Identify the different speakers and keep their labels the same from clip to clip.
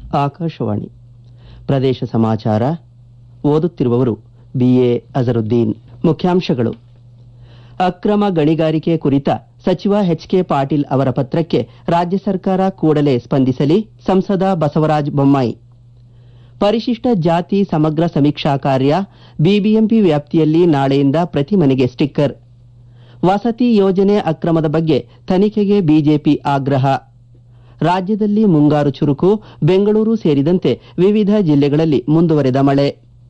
Speaker 1: ಆಕಾಶವಾಣಿ ಪ್ರದೇಶ ಸಮಾಚಾರ ಓದುತ್ತಿರುವವರು ಬಿಎ ಅಜರುದ್ದೀನ್ ಮುಖ್ಯಾಂಶಗಳು ಅಕ್ರಮ ಗಣಿಗಾರಿಕೆ ಕುರಿತ ಸಚಿವ ಎಚ್ ಕೆ ಪಾಟೀಲ್ ಅವರ ಪತ್ರಕ್ಕೆ ರಾಜ್ಯ ಸರ್ಕಾರ ಕೂಡಲೇ ಸ್ಪಂದಿಸಲಿ ಸಂಸದ ಬಸವರಾಜ ಬೊಮ್ಮಾಯಿ ಪರಿಶಿಷ್ಟ ಜಾತಿ ಸಮಗ್ರ ಸಮೀಕ್ಷಾ ಕಾರ್ಯ ಬಿಬಿಎಂಪಿ ವ್ಯಾಪ್ತಿಯಲ್ಲಿ ನಾಳೆಯಿಂದ ಪ್ರತಿ ಮನೆಗೆ ಸ್ಟಿಕ್ಕರ್ ವಸತಿ ಯೋಜನೆ ಅಕ್ರಮದ ಬಗ್ಗೆ ತನಿಖೆಗೆ ಬಿಜೆಪಿ ಆಗ್ರಹ ರಾಜ್ಯದಲ್ಲಿ ಮುಂಗಾರು ಚುರುಕು ಬೆಂಗಳೂರು ಸೇರಿದಂತೆ ವಿವಿಧ ಜಿಲ್ಲೆಗಳಲ್ಲಿ ಮುಂದುವರೆದ ಮಳೆ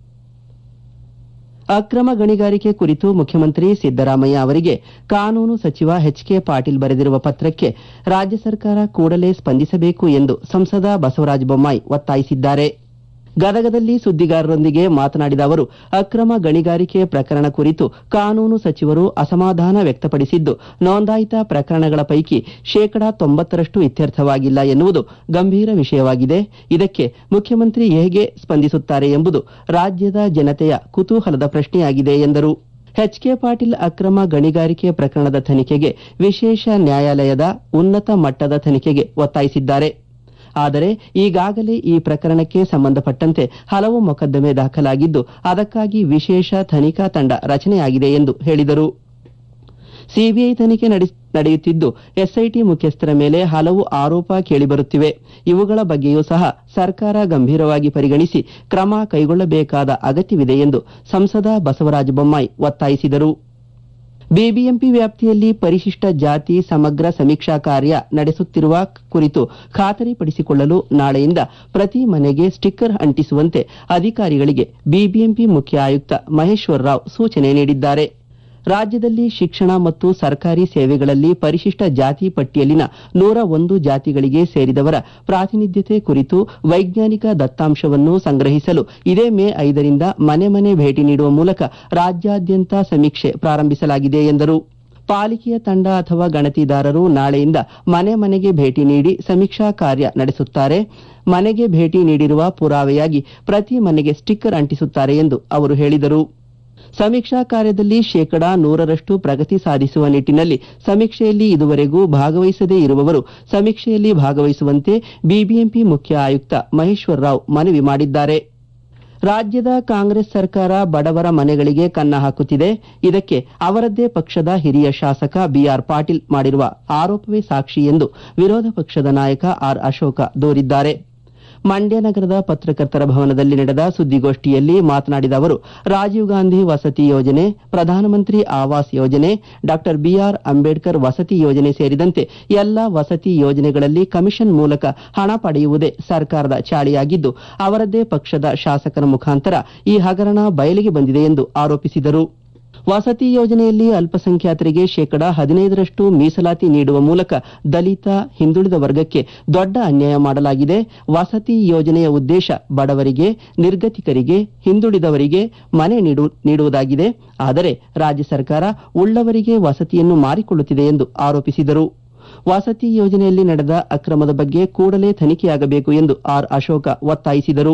Speaker 1: ಅಕ್ರಮ ಗಣಿಗಾರಿಕೆ ಕುರಿತು ಮುಖ್ಯಮಂತ್ರಿ ಸಿದ್ದರಾಮಯ್ಯ ಅವರಿಗೆ ಕಾನೂನು ಸಚಿವ ಎಚ್ ಕೆ ಪಾಟೀಲ್ ಬರೆದಿರುವ ಪತ್ರಕ್ಕೆ ರಾಜ್ಯ ಸರ್ಕಾರ ಕೂಡಲೇ ಸ್ಪಂದಿಸಬೇಕು ಎಂದು ಸಂಸದ ಬಸವರಾಜ ಬೊಮ್ಮಾಯಿ ಒತ್ತಾಯಿಸಿದ್ದಾರೆ ಗದಗದಲ್ಲಿ ಸುದ್ದಿಗಾರರೊಂದಿಗೆ ಮಾತನಾಡಿದ ಅವರು ಅಕ್ರಮ ಗಣಿಗಾರಿಕೆ ಪ್ರಕರಣ ಕುರಿತು ಕಾನೂನು ಸಚಿವರು ಅಸಮಾಧಾನ ವ್ಯಕ್ತಪಡಿಸಿದ್ದು ನೋಂದಾಯಿತ ಪ್ರಕರಣಗಳ ಪೈಕಿ ಶೇಕಡಾ ತೊಂಬತ್ತರಷ್ಟು ಇತ್ಯರ್ಥವಾಗಿಲ್ಲ ಎನ್ನುವುದು ಗಂಭೀರ ವಿಷಯವಾಗಿದೆ ಇದಕ್ಕೆ ಮುಖ್ಯಮಂತ್ರಿ ಹೇಗೆ ಸ್ಪಂದಿಸುತ್ತಾರೆ ಎಂಬುದು ರಾಜ್ಯದ ಜನತೆಯ ಕುತೂಹಲದ ಪ್ರಶ್ನೆಯಾಗಿದೆ ಎಂದರು ಎಚ್ಕೆ ಪಾಟೀಲ್ ಅಕ್ರಮ ಗಣಿಗಾರಿಕೆ ಪ್ರಕರಣದ ತನಿಖೆಗೆ ವಿಶೇಷ ನ್ಯಾಯಾಲಯದ ಉನ್ನತ ಮಟ್ಟದ ತನಿಖೆಗೆ ಒತ್ತಾಯಿಸಿದ್ದಾರೆ ಆದರೆ ಈಗಾಗಲೇ ಈ ಪ್ರಕರಣಕ್ಕೆ ಸಂಬಂಧಪಟ್ಟಂತೆ ಹಲವು ಮೊಕದ್ದಮೆ ದಾಖಲಾಗಿದ್ದು ಅದಕ್ಕಾಗಿ ವಿಶೇಷ ತನಿಖಾ ತಂಡ ರಚನೆಯಾಗಿದೆ ಎಂದು ಹೇಳಿದರು ಸಿಬಿಐ ತನಿಖೆ ನಡೆಯುತ್ತಿದ್ದು ಎಸ್ಐಟಿ ಮುಖ್ಯಸ್ಥರ ಮೇಲೆ ಹಲವು ಆರೋಪ ಕೇಳಿಬರುತ್ತಿವೆ ಇವುಗಳ ಬಗ್ಗೆಯೂ ಸಹ ಸರ್ಕಾರ ಗಂಭೀರವಾಗಿ ಪರಿಗಣಿಸಿ ಕ್ರಮ ಕೈಗೊಳ್ಳಬೇಕಾದ ಅಗತ್ಯವಿದೆ ಎಂದು ಸಂಸದ ಬಸವರಾಜ ಬೊಮ್ಮಾಯಿ ಒತ್ತಾಯಿಸಿದರು ಬಿಬಿಎಂಪಿ ವ್ಯಾಪ್ತಿಯಲ್ಲಿ ಪರಿಶಿಷ್ಟ ಜಾತಿ ಸಮಗ್ರ ಸಮೀಕ್ಷಾ ಕಾರ್ಯ ನಡೆಸುತ್ತಿರುವ ಕುರಿತು ಖಾತರಿಪಡಿಸಿಕೊಳ್ಳಲು ನಾಳೆಯಿಂದ ಪ್ರತಿ ಮನೆಗೆ ಸ್ಟಿಕ್ಕರ್ ಅಂಟಿಸುವಂತೆ ಅಧಿಕಾರಿಗಳಿಗೆ ಬಿಬಿಎಂಪಿ ಮುಖ್ಯ ಆಯುಕ್ತ ಮಹೇಶ್ವರ ರಾವ್ ಸೂಚನೆ ನೀಡಿದ್ದಾರೆ ರಾಜ್ಯದಲ್ಲಿ ಶಿಕ್ಷಣ ಮತ್ತು ಸರ್ಕಾರಿ ಸೇವೆಗಳಲ್ಲಿ ಪರಿಶಿಷ್ಟ ಜಾತಿ ಪಟ್ಟಿಯಲ್ಲಿನ ನೂರ ಒಂದು ಜಾತಿಗಳಿಗೆ ಸೇರಿದವರ ಪ್ರಾತಿನಿಧ್ಯತೆ ಕುರಿತು ವೈಜ್ಞಾನಿಕ ದತ್ತಾಂಶವನ್ನು ಸಂಗ್ರಹಿಸಲು ಇದೇ ಮೇ ಐದರಿಂದ ಮನೆ ಮನೆ ಭೇಟಿ ನೀಡುವ ಮೂಲಕ ರಾಜ್ಯಾದ್ಯಂತ ಸಮೀಕ್ಷೆ ಪ್ರಾರಂಭಿಸಲಾಗಿದೆ ಎಂದರು ಪಾಲಿಕೆಯ ತಂಡ ಅಥವಾ ಗಣತಿದಾರರು ನಾಳೆಯಿಂದ ಮನೆ ಮನೆಗೆ ಭೇಟಿ ನೀಡಿ ಸಮೀಕ್ಷಾ ಕಾರ್ಯ ನಡೆಸುತ್ತಾರೆ ಮನೆಗೆ ಭೇಟಿ ನೀಡಿರುವ ಪುರಾವೆಯಾಗಿ ಪ್ರತಿ ಮನೆಗೆ ಸ್ಟಿಕ್ಕರ್ ಅಂಟಿಸುತ್ತಾರೆ ಎಂದು ಅವರು ಹೇಳಿದರು ಸಮೀಕ್ಷಾ ಕಾರ್ಯದಲ್ಲಿ ಶೇಕಡಾ ನೂರರಷ್ಟು ಪ್ರಗತಿ ಸಾಧಿಸುವ ನಿಟ್ಟಿನಲ್ಲಿ ಸಮೀಕ್ಷೆಯಲ್ಲಿ ಇದುವರೆಗೂ ಭಾಗವಹಿಸದೇ ಇರುವವರು ಸಮೀಕ್ಷೆಯಲ್ಲಿ ಭಾಗವಹಿಸುವಂತೆ ಬಿಬಿಎಂಪಿ ಮುಖ್ಯ ಆಯುಕ್ತ ಮಹೇಶ್ವರ ರಾವ್ ಮನವಿ ಮಾಡಿದ್ದಾರೆ ರಾಜ್ಯದ ಕಾಂಗ್ರೆಸ್ ಸರ್ಕಾರ ಬಡವರ ಮನೆಗಳಿಗೆ ಕನ್ನ ಹಾಕುತ್ತಿದೆ ಇದಕ್ಕೆ ಅವರದ್ದೇ ಪಕ್ಷದ ಹಿರಿಯ ಶಾಸಕ ಬಿಆರ್ ಪಾಟೀಲ್ ಮಾಡಿರುವ ಆರೋಪವೇ ಸಾಕ್ಷಿ ಎಂದು ವಿರೋಧ ಪಕ್ಷದ ನಾಯಕ ಆರ್ ಅಶೋಕ ದೂರಿದ್ದಾರೆ ಮಂಡ್ಯ ನಗರದ ಪತ್ರಕರ್ತರ ಭವನದಲ್ಲಿ ನಡೆದ ಸುದ್ದಿಗೋಷ್ಠಿಯಲ್ಲಿ ಮಾತನಾಡಿದ ಅವರು ರಾಜೀವ್ ಗಾಂಧಿ ವಸತಿ ಯೋಜನೆ ಪ್ರಧಾನಮಂತ್ರಿ ಆವಾಸ್ ಯೋಜನೆ ಡಾ ಬಿಆರ್ ಅಂಬೇಡ್ಕರ್ ವಸತಿ ಯೋಜನೆ ಸೇರಿದಂತೆ ಎಲ್ಲಾ ವಸತಿ ಯೋಜನೆಗಳಲ್ಲಿ ಕಮಿಷನ್ ಮೂಲಕ ಹಣ ಪಡೆಯುವುದೇ ಸರ್ಕಾರದ ಚಾಳಿಯಾಗಿದ್ದು ಅವರದ್ದೇ ಪಕ್ಷದ ಶಾಸಕರ ಮುಖಾಂತರ ಈ ಹಗರಣ ಬಯಲಿಗೆ ಬಂದಿದೆ ಎಂದು ಆರೋಪಿಸಿದರು ವಸತಿ ಯೋಜನೆಯಲ್ಲಿ ಅಲ್ಪಸಂಖ್ಯಾತರಿಗೆ ಶೇಕಡಾ ಹದಿನೈದರಷ್ಟು ಮೀಸಲಾತಿ ನೀಡುವ ಮೂಲಕ ದಲಿತ ಹಿಂದುಳಿದ ವರ್ಗಕ್ಕೆ ದೊಡ್ಡ ಅನ್ಯಾಯ ಮಾಡಲಾಗಿದೆ ವಸತಿ ಯೋಜನೆಯ ಉದ್ದೇಶ ಬಡವರಿಗೆ ನಿರ್ಗತಿಕರಿಗೆ ಹಿಂದುಳಿದವರಿಗೆ ಮನೆ ನೀಡುವುದಾಗಿದೆ ಆದರೆ ರಾಜ್ಯ ಸರ್ಕಾರ ಉಳ್ಳವರಿಗೆ ವಸತಿಯನ್ನು ಮಾರಿಕೊಳ್ಳುತ್ತಿದೆ ಎಂದು ಆರೋಪಿಸಿದರು ವಸತಿ ಯೋಜನೆಯಲ್ಲಿ ನಡೆದ ಅಕ್ರಮದ ಬಗ್ಗೆ ಕೂಡಲೇ ತನಿಖೆಯಾಗಬೇಕು ಎಂದು ಆರ್ ಅಶೋಕ ಒತ್ತಾಯಿಸಿದರು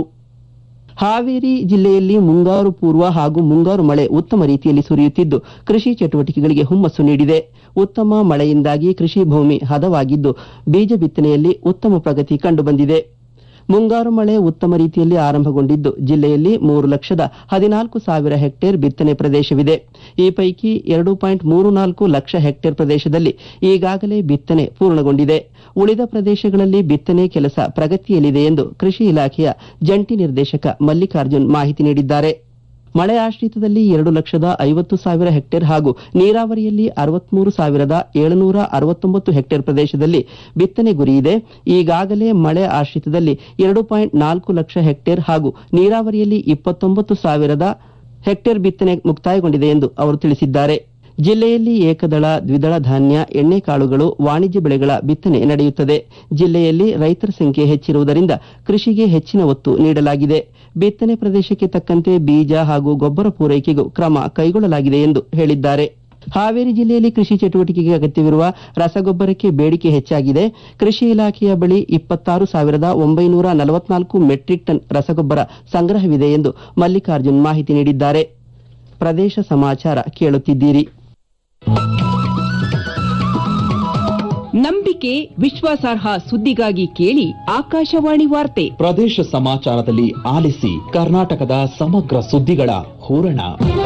Speaker 1: ಹಾವೇರಿ ಜಿಲ್ಲೆಯಲ್ಲಿ ಮುಂಗಾರು ಪೂರ್ವ ಹಾಗೂ ಮುಂಗಾರು ಮಳೆ ಉತ್ತಮ ರೀತಿಯಲ್ಲಿ ಸುರಿಯುತ್ತಿದ್ದು ಕೃಷಿ ಚಟುವಟಿಕೆಗಳಿಗೆ ಹುಮ್ಮಸ್ಸು ನೀಡಿದೆ ಉತ್ತಮ ಮಳೆಯಿಂದಾಗಿ ಕೃಷಿ ಭೂಮಿ ಹದವಾಗಿದ್ದು ಬೀಜ ಬಿತ್ತನೆಯಲ್ಲಿ ಉತ್ತಮ ಪ್ರಗತಿ ಕಂಡುಬಂದಿದೆ ಮುಂಗಾರು ಮಳೆ ಉತ್ತಮ ರೀತಿಯಲ್ಲಿ ಆರಂಭಗೊಂಡಿದ್ದು ಜಿಲ್ಲೆಯಲ್ಲಿ ಮೂರು ಲಕ್ಷದ ಹದಿನಾಲ್ಕು ಸಾವಿರ ಹೆಕ್ಟೇರ್ ಬಿತ್ತನೆ ಪ್ರದೇಶವಿದೆ ಈ ಪೈಕಿ ಎರಡು ಪಾಯಿಂಟ್ ಮೂರು ನಾಲ್ಕು ಲಕ್ಷ ಹೆಕ್ಟೇರ್ ಪ್ರದೇಶದಲ್ಲಿ ಈಗಾಗಲೇ ಬಿತ್ತನೆ ಪೂರ್ಣಗೊಂಡಿದೆ ಉಳಿದ ಪ್ರದೇಶಗಳಲ್ಲಿ ಬಿತ್ತನೆ ಕೆಲಸ ಪ್ರಗತಿಯಲ್ಲಿದೆ ಎಂದು ಕೃಷಿ ಇಲಾಖೆಯ ಜಂಟಿ ನಿರ್ದೇಶಕ ಮಲ್ಲಿಕಾರ್ಜುನ್ ಮಾಹಿತಿ ನೀಡಿದ್ದಾರೆ ಮಳೆ ಆಶ್ರಿತದಲ್ಲಿ ಎರಡು ಲಕ್ಷದ ಐವತ್ತು ಸಾವಿರ ಹೆಕ್ಟೇರ್ ಹಾಗೂ ನೀರಾವರಿಯಲ್ಲಿ ಅರವತ್ಮೂರು ಸಾವಿರದ ಏಳುನೂರ ಅರವತ್ತೊಂಬತ್ತು ಹೆಕ್ಟೇರ್ ಪ್ರದೇಶದಲ್ಲಿ ಬಿತ್ತನೆ ಗುರಿಯಿದೆ ಈಗಾಗಲೇ ಮಳೆ ಆಶ್ರಿತದಲ್ಲಿ ಎರಡು ಪಾಯಿಂಟ್ ನಾಲ್ಕು ಲಕ್ಷ ಹೆಕ್ಟೇರ್ ಹಾಗೂ ನೀರಾವರಿಯಲ್ಲಿ ಇಪ್ಪತ್ತೊಂಬತ್ತು ಸಾವಿರದ ಹೆಕ್ಟೇರ್ ಬಿತ್ತನೆ ಮುಕ್ತಾಯಗೊಂಡಿದೆ ಎಂದು ಅವರು ತಿಳಿಸಿದ್ದಾರೆ ಜಿಲ್ಲೆಯಲ್ಲಿ ಏಕದಳ ದ್ವಿದಳ ಧಾನ್ಯ ಎಣ್ಣೆಕಾಳುಗಳು ವಾಣಿಜ್ಯ ಬೆಳೆಗಳ ಬಿತ್ತನೆ ನಡೆಯುತ್ತದೆ ಜಿಲ್ಲೆಯಲ್ಲಿ ರೈತರ ಸಂಖ್ಯೆ ಹೆಚ್ಚಿರುವುದರಿಂದ ಕೃಷಿಗೆ ಹೆಚ್ಚಿನ ಒತ್ತು ನೀಡಲಾಗಿದೆ ಬಿತ್ತನೆ ಪ್ರದೇಶಕ್ಕೆ ತಕ್ಕಂತೆ ಬೀಜ ಹಾಗೂ ಗೊಬ್ಬರ ಪೂರೈಕೆಗೂ ಕ್ರಮ ಕೈಗೊಳ್ಳಲಾಗಿದೆ ಎಂದು ಹೇಳಿದ್ದಾರೆ ಹಾವೇರಿ ಜಿಲ್ಲೆಯಲ್ಲಿ ಕೃಷಿ ಚಟುವಟಿಕೆಗೆ ಅಗತ್ಯವಿರುವ ರಸಗೊಬ್ಬರಕ್ಕೆ ಬೇಡಿಕೆ ಹೆಚ್ಚಾಗಿದೆ ಕೃಷಿ ಇಲಾಖೆಯ ಬಳಿ ಇಪ್ಪತ್ತಾರು ಸಾವಿರದ ಒಂಬೈನೂರ ನಲವತ್ನಾಲ್ಕು ಮೆಟ್ರಿಕ್ ಟನ್ ರಸಗೊಬ್ಬರ ಸಂಗ್ರಹವಿದೆ ಎಂದು ಮಲ್ಲಿಕಾರ್ಜುನ್ ಮಾಹಿತಿ ನೀಡಿದ್ದಾರೆ ಪ್ರದೇಶ ಸಮಾಚಾರ ಕೇಳುತ್ತಿದ್ದೀರಿ
Speaker 2: ನಂಬಿಕೆ ವಿಶ್ವಾಸಾರ್ಹ ಸುದ್ದಿಗಾಗಿ ಕೇಳಿ ಆಕಾಶವಾಣಿ ವಾರ್ತೆ
Speaker 3: ಪ್ರದೇಶ ಸಮಾಚಾರದಲ್ಲಿ ಆಲಿಸಿ ಕರ್ನಾಟಕದ ಸಮಗ್ರ ಸುದ್ದಿಗಳ ಹೂರಣ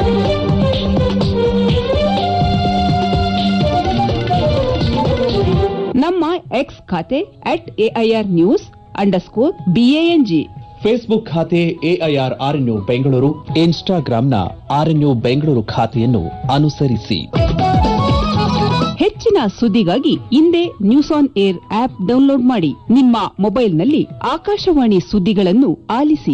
Speaker 2: ನಮ್ಮ ಎಕ್ಸ್ ಖಾತೆ at AIR news underscore BANG
Speaker 3: Facebook ಖಾತೆ ಎಐಆರ್ ಆರ್ಎನ್ಯು ಬೆಂಗಳೂರು ಇನ್ಸ್ಟಾಗ್ರಾಂನ ಆರ್ಎನ್ಯು ಬೆಂಗಳೂರು ಖಾತೆಯನ್ನು ಅನುಸರಿಸಿ
Speaker 2: ಹೆಚ್ಚಿನ ಸುದ್ದಿಗಾಗಿ ಹಿಂದೆ news on air app download ಮಾಡಿ ನಿಮ್ಮ ಮೊಬೈಲ್ನಲ್ಲಿ ಆಕಾಶವಾಣಿ ಸುದ್ದಿಗಳನ್ನು ಆಲಿಸಿ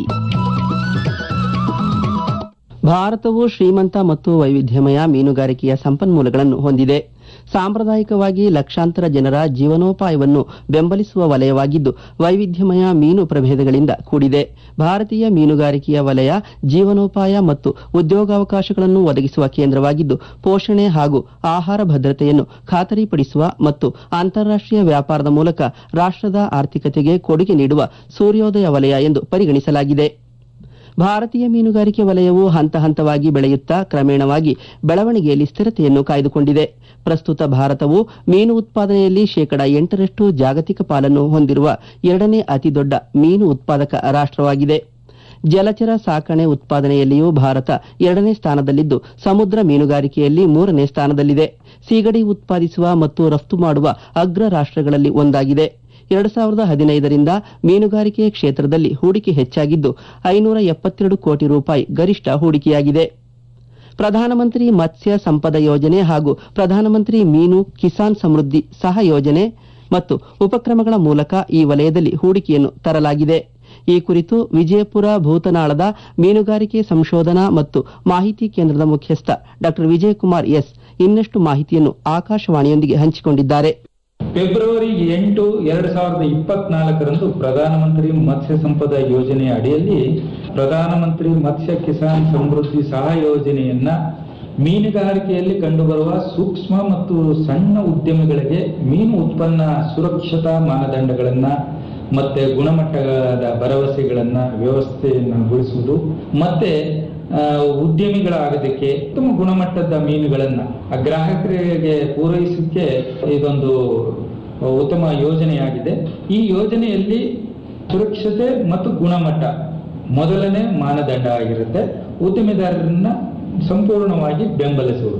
Speaker 1: ಭಾರತವು ಶ್ರೀಮಂತ ಮತ್ತು ವೈವಿಧ್ಯಮಯ ಮೀನುಗಾರಿಕೆಯ ಸಂಪನ್ಮೂಲಗಳನ್ನು ಹೊಂದಿದೆ ಸಾಂಪ್ರದಾಯಿಕವಾಗಿ ಲಕ್ಷಾಂತರ ಜನರ ಜೀವನೋಪಾಯವನ್ನು ಬೆಂಬಲಿಸುವ ವಲಯವಾಗಿದ್ದು ವೈವಿಧ್ಯಮಯ ಮೀನು ಪ್ರಭೇದಗಳಿಂದ ಕೂಡಿದೆ ಭಾರತೀಯ ಮೀನುಗಾರಿಕೆಯ ವಲಯ ಜೀವನೋಪಾಯ ಮತ್ತು ಉದ್ಯೋಗಾವಕಾಶಗಳನ್ನು ಒದಗಿಸುವ ಕೇಂದ್ರವಾಗಿದ್ದು ಪೋಷಣೆ ಹಾಗೂ ಆಹಾರ ಭದ್ರತೆಯನ್ನು ಖಾತರಿಪಡಿಸುವ ಮತ್ತು ಅಂತಾರಾಷ್ಟ್ರೀಯ ವ್ಯಾಪಾರದ ಮೂಲಕ ರಾಷ್ಟ್ರದ ಆರ್ಥಿಕತೆಗೆ ಕೊಡುಗೆ ನೀಡುವ ಸೂರ್ಯೋದಯ ವಲಯ ಎಂದು ಪರಿಗಣಿಸಲಾಗಿದೆ ಭಾರತೀಯ ಮೀನುಗಾರಿಕೆ ವಲಯವು ಹಂತ ಹಂತವಾಗಿ ಬೆಳೆಯುತ್ತಾ ಕ್ರಮೇಣವಾಗಿ ಬೆಳವಣಿಗೆಯಲ್ಲಿ ಸ್ಥಿರತೆಯನ್ನು ಕಾಯ್ದುಕೊಂಡಿದೆ ಪ್ರಸ್ತುತ ಭಾರತವು ಮೀನು ಉತ್ಪಾದನೆಯಲ್ಲಿ ಶೇಕಡ ಎಂಟರಷ್ಟು ಜಾಗತಿಕ ಪಾಲನ್ನು ಹೊಂದಿರುವ ಎರಡನೇ ಅತಿದೊಡ್ಡ ಮೀನು ಉತ್ಪಾದಕ ರಾಷ್ಟ್ರವಾಗಿದೆ ಜಲಚರ ಸಾಕಣೆ ಉತ್ಪಾದನೆಯಲ್ಲಿಯೂ ಭಾರತ ಎರಡನೇ ಸ್ಥಾನದಲ್ಲಿದ್ದು ಸಮುದ್ರ ಮೀನುಗಾರಿಕೆಯಲ್ಲಿ ಮೂರನೇ ಸ್ಥಾನದಲ್ಲಿದೆ ಸೀಗಡಿ ಉತ್ಪಾದಿಸುವ ಮತ್ತು ರಫ್ತು ಮಾಡುವ ಅಗ್ರ ರಾಷ್ಟ್ರಗಳಲ್ಲಿ ಒಂದಾಗಿದೆ ಎರಡು ಸಾವಿರದ ಹದಿನೈದರಿಂದ ಮೀನುಗಾರಿಕೆ ಕ್ಷೇತ್ರದಲ್ಲಿ ಹೂಡಿಕೆ ಹೆಚ್ಚಾಗಿದ್ದು ಐನೂರ ಎಪ್ಪತ್ತೆರಡು ಕೋಟಿ ರೂಪಾಯಿ ಗರಿಷ್ಠ ಹೂಡಿಕೆಯಾಗಿದೆ ಪ್ರಧಾನಮಂತ್ರಿ ಮತ್ಸ್ಯ ಸಂಪದ ಯೋಜನೆ ಹಾಗೂ ಪ್ರಧಾನಮಂತ್ರಿ ಮೀನು ಕಿಸಾನ್ ಸಮೃದ್ಧಿ ಸಹ ಯೋಜನೆ ಮತ್ತು ಉಪಕ್ರಮಗಳ ಮೂಲಕ ಈ ವಲಯದಲ್ಲಿ ಹೂಡಿಕೆಯನ್ನು ತರಲಾಗಿದೆ ಈ ಕುರಿತು ವಿಜಯಪುರ ಭೂತನಾಳದ ಮೀನುಗಾರಿಕೆ ಸಂಶೋಧನಾ ಮತ್ತು ಮಾಹಿತಿ ಕೇಂದ್ರದ ಮುಖ್ಯಸ್ಥ ಡಾ ವಿಜಯಕುಮಾರ್ ಎಸ್ ಇನ್ನಷ್ಟು ಮಾಹಿತಿಯನ್ನು ಆಕಾಶವಾಣಿಯೊಂದಿಗೆ ಹಂಚಿಕೊಂಡಿದ್ದಾರೆ
Speaker 4: ಫೆಬ್ರವರಿ ಎಂಟು ಎರಡ್ ಸಾವಿರದ ಇಪ್ಪತ್ನಾಲ್ಕರಂದು ಪ್ರಧಾನಮಂತ್ರಿ ಮತ್ಸ್ಯ ಸಂಪದ ಯೋಜನೆಯ ಅಡಿಯಲ್ಲಿ ಪ್ರಧಾನಮಂತ್ರಿ ಮತ್ಸ್ಯ ಕಿಸಾನ್ ಸಮೃದ್ಧಿ ಸಹ ಯೋಜನೆಯನ್ನ ಮೀನುಗಾರಿಕೆಯಲ್ಲಿ ಕಂಡುಬರುವ ಸೂಕ್ಷ್ಮ ಮತ್ತು ಸಣ್ಣ ಉದ್ಯಮಿಗಳಿಗೆ ಮೀನು ಉತ್ಪನ್ನ ಸುರಕ್ಷತಾ ಮಾನದಂಡಗಳನ್ನ ಮತ್ತೆ ಗುಣಮಟ್ಟದ ಭರವಸೆಗಳನ್ನ ವ್ಯವಸ್ಥೆಯನ್ನು ಗೊಳಿಸುವುದು ಮತ್ತೆ ಆ, ಉದ್ಯಮಿಗಳಾಗೋದಕ್ಕೆ ಉತ್ತಮ ಗುಣಮಟ್ಟದ ಮೀನುಗಳನ್ನ ಆ ಗ್ರಾಹಕರಿಗೆ ಪೂರೈಸಕ್ಕೆ ಇದೊಂದು ಉತ್ತಮ ಯೋಜನೆಯಾಗಿದೆ ಈ ಯೋಜನೆಯಲ್ಲಿ ಸುರಕ್ಷತೆ ಮತ್ತು ಗುಣಮಟ್ಟ ಮೊದಲನೇ ಮಾನದಂಡ ಆಗಿರುತ್ತೆ ಉದ್ಯಮಿದಾರರನ್ನ ಸಂಪೂರ್ಣವಾಗಿ ಬೆಂಬಲಿಸುವುದು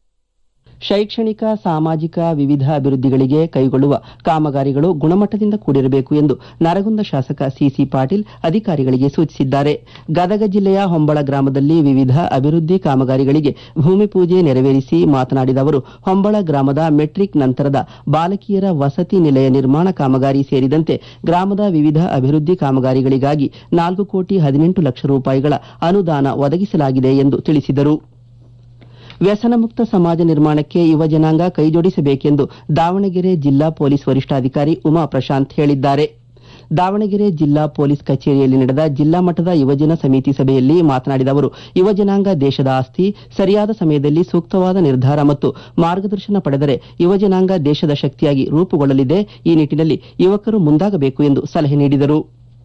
Speaker 1: ಶೈಕ್ಷಣಿಕ ಸಾಮಾಜಿಕ ವಿವಿಧ ಅಭಿವೃದ್ಧಿಗಳಿಗೆ ಕೈಗೊಳ್ಳುವ ಕಾಮಗಾರಿಗಳು ಗುಣಮಟ್ಟದಿಂದ ಕೂಡಿರಬೇಕು ಎಂದು ನರಗುಂದ ಶಾಸಕ ಸಿಸಿ ಪಾಟೀಲ್ ಅಧಿಕಾರಿಗಳಿಗೆ ಸೂಚಿಸಿದ್ದಾರೆ ಗದಗ ಜಿಲ್ಲೆಯ ಹೊಂಬಳ ಗ್ರಾಮದಲ್ಲಿ ವಿವಿಧ ಅಭಿವೃದ್ಧಿ ಕಾಮಗಾರಿಗಳಿಗೆ ಭೂಮಿ ಪೂಜೆ ನೆರವೇರಿಸಿ ಮಾತನಾಡಿದ ಅವರು ಹೊಂಬಳ ಗ್ರಾಮದ ಮೆಟ್ರಿಕ್ ನಂತರದ ಬಾಲಕಿಯರ ವಸತಿ ನಿಲಯ ನಿರ್ಮಾಣ ಕಾಮಗಾರಿ ಸೇರಿದಂತೆ ಗ್ರಾಮದ ವಿವಿಧ ಅಭಿವೃದ್ಧಿ ಕಾಮಗಾರಿಗಳಿಗಾಗಿ ನಾಲ್ಕು ಕೋಟಿ ಹದಿನೆಂಟು ಲಕ್ಷ ರೂಪಾಯಿಗಳ ಅನುದಾನ ಒದಗಿಸಲಾಗಿದೆ ಎಂದು ತಿಳಿಸಿದರು ವ್ಯಸನಮುಕ್ತ ಸಮಾಜ ನಿರ್ಮಾಣಕ್ಕೆ ಯುವ ಜನಾಂಗ ಕೈಜೋಡಿಸಬೇಕೆಂದು ದಾವಣಗೆರೆ ಜಿಲ್ಲಾ ಪೊಲೀಸ್ ವರಿಷ್ಠಾಧಿಕಾರಿ ಉಮಾ ಪ್ರಶಾಂತ್ ಹೇಳಿದ್ದಾರೆ ದಾವಣಗೆರೆ ಜಿಲ್ಲಾ ಪೊಲೀಸ್ ಕಚೇರಿಯಲ್ಲಿ ನಡೆದ ಜಿಲ್ಲಾ ಮಟ್ಟದ ಯುವಜನ ಸಮಿತಿ ಸಭೆಯಲ್ಲಿ ಮಾತನಾಡಿದ ಅವರು ಯುವ ಜನಾಂಗ ದೇಶದ ಆಸ್ತಿ ಸರಿಯಾದ ಸಮಯದಲ್ಲಿ ಸೂಕ್ತವಾದ ನಿರ್ಧಾರ ಮತ್ತು ಮಾರ್ಗದರ್ಶನ ಪಡೆದರೆ ಯುವ ಜನಾಂಗ ದೇಶದ ಶಕ್ತಿಯಾಗಿ ರೂಪುಗೊಳ್ಳಲಿದೆ ಈ ನಿಟ್ಟಿನಲ್ಲಿ ಯುವಕರು ಮುಂದಾಗಬೇಕು ಎಂದು ಸಲಹೆ ನೀಡಿದರು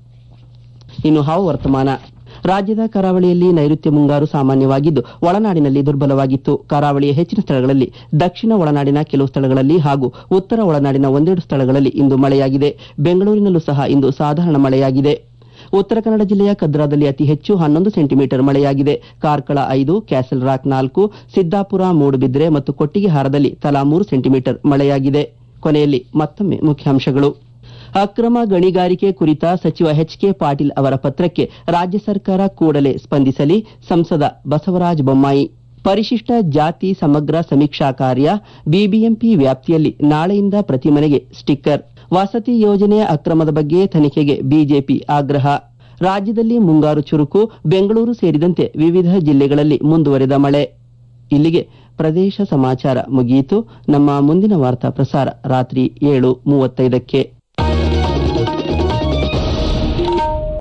Speaker 1: ಇನ್ನು ಹವಾವರ್ತಮಾನ ರಾಜ್ಯದ ಕರಾವಳಿಯಲ್ಲಿ ನೈಋತ್ಯ ಮುಂಗಾರು ಸಾಮಾನ್ಯವಾಗಿದ್ದು ಒಳನಾಡಿನಲ್ಲಿ ದುರ್ಬಲವಾಗಿತ್ತು ಕರಾವಳಿಯ ಹೆಚ್ಚಿನ ಸ್ಥಳಗಳಲ್ಲಿ ದಕ್ಷಿಣ ಒಳನಾಡಿನ ಕೆಲವು ಸ್ಥಳಗಳಲ್ಲಿ ಹಾಗೂ ಉತ್ತರ ಒಳನಾಡಿನ ಒಂದೆರಡು ಸ್ಥಳಗಳಲ್ಲಿ ಇಂದು ಮಳೆಯಾಗಿದೆ ಬೆಂಗಳೂರಿನಲ್ಲೂ ಸಹ ಇಂದು ಸಾಧಾರಣ ಮಳೆಯಾಗಿದೆ ಉತ್ತರ ಕನ್ನಡ ಜಿಲ್ಲೆಯ ಕದ್ರಾದಲ್ಲಿ ಅತಿ ಹೆಚ್ಚು ಹನ್ನೊಂದು ಸೆಂಟಿಮೀಟರ್ ಮಳೆಯಾಗಿದೆ ಕಾರ್ಕಳ ಐದು ಕ್ಯಾಸಲ್ ರಾಕ್ ನಾಲ್ಕು ಸಿದ್ದಾಪುರ ಮೂಡುಬಿದ್ರೆ ಮತ್ತು ಕೊಟ್ಟಿಗೆಹಾರದಲ್ಲಿ ತಲಾ ಮೂರು ಸೆಂಟಿಮೀಟರ್ ಮಳೆಯಾಗಿದೆ ಕೊನೆಯಲ್ಲಿ ಮತ್ತೊಮ್ಮೆ ಮುಖ್ಯಾಂಶಗಳು ಅಕ್ರಮ ಗಣಿಗಾರಿಕೆ ಕುರಿತ ಸಚಿವ ಎಚ್ ಕೆ ಪಾಟೀಲ್ ಅವರ ಪತ್ರಕ್ಕೆ ರಾಜ್ಯ ಸರ್ಕಾರ ಕೂಡಲೇ ಸ್ಪಂದಿಸಲಿ ಸಂಸದ ಬಸವರಾಜ ಬೊಮ್ಮಾಯಿ ಪರಿಶಿಷ್ಟ ಜಾತಿ ಸಮಗ್ರ ಸಮೀಕ್ಷಾ ಕಾರ್ಯ ಬಿಬಿಎಂಪಿ ವ್ಯಾಪ್ತಿಯಲ್ಲಿ ನಾಳೆಯಿಂದ ಪ್ರತಿ ಮನೆಗೆ ಸ್ಟಿಕ್ಕರ್ ವಸತಿ ಯೋಜನೆ ಅಕ್ರಮದ ಬಗ್ಗೆ ತನಿಖೆಗೆ ಬಿಜೆಪಿ ಆಗ್ರಹ ರಾಜ್ಯದಲ್ಲಿ ಮುಂಗಾರು ಚುರುಕು ಬೆಂಗಳೂರು ಸೇರಿದಂತೆ ವಿವಿಧ ಜಿಲ್ಲೆಗಳಲ್ಲಿ ಮುಂದುವರೆದ ಮಳೆ ಇಲ್ಲಿಗೆ ಪ್ರದೇಶ ಸಮಾಚಾರ ಮುಗಿಯಿತು ನಮ್ಮ ಮುಂದಿನ ವಾರ್ತಾ ಪ್ರಸಾರ ರಾತ್ರಿ ಏಳು ಮೂವತ್ತೈದಕ್ಕೆ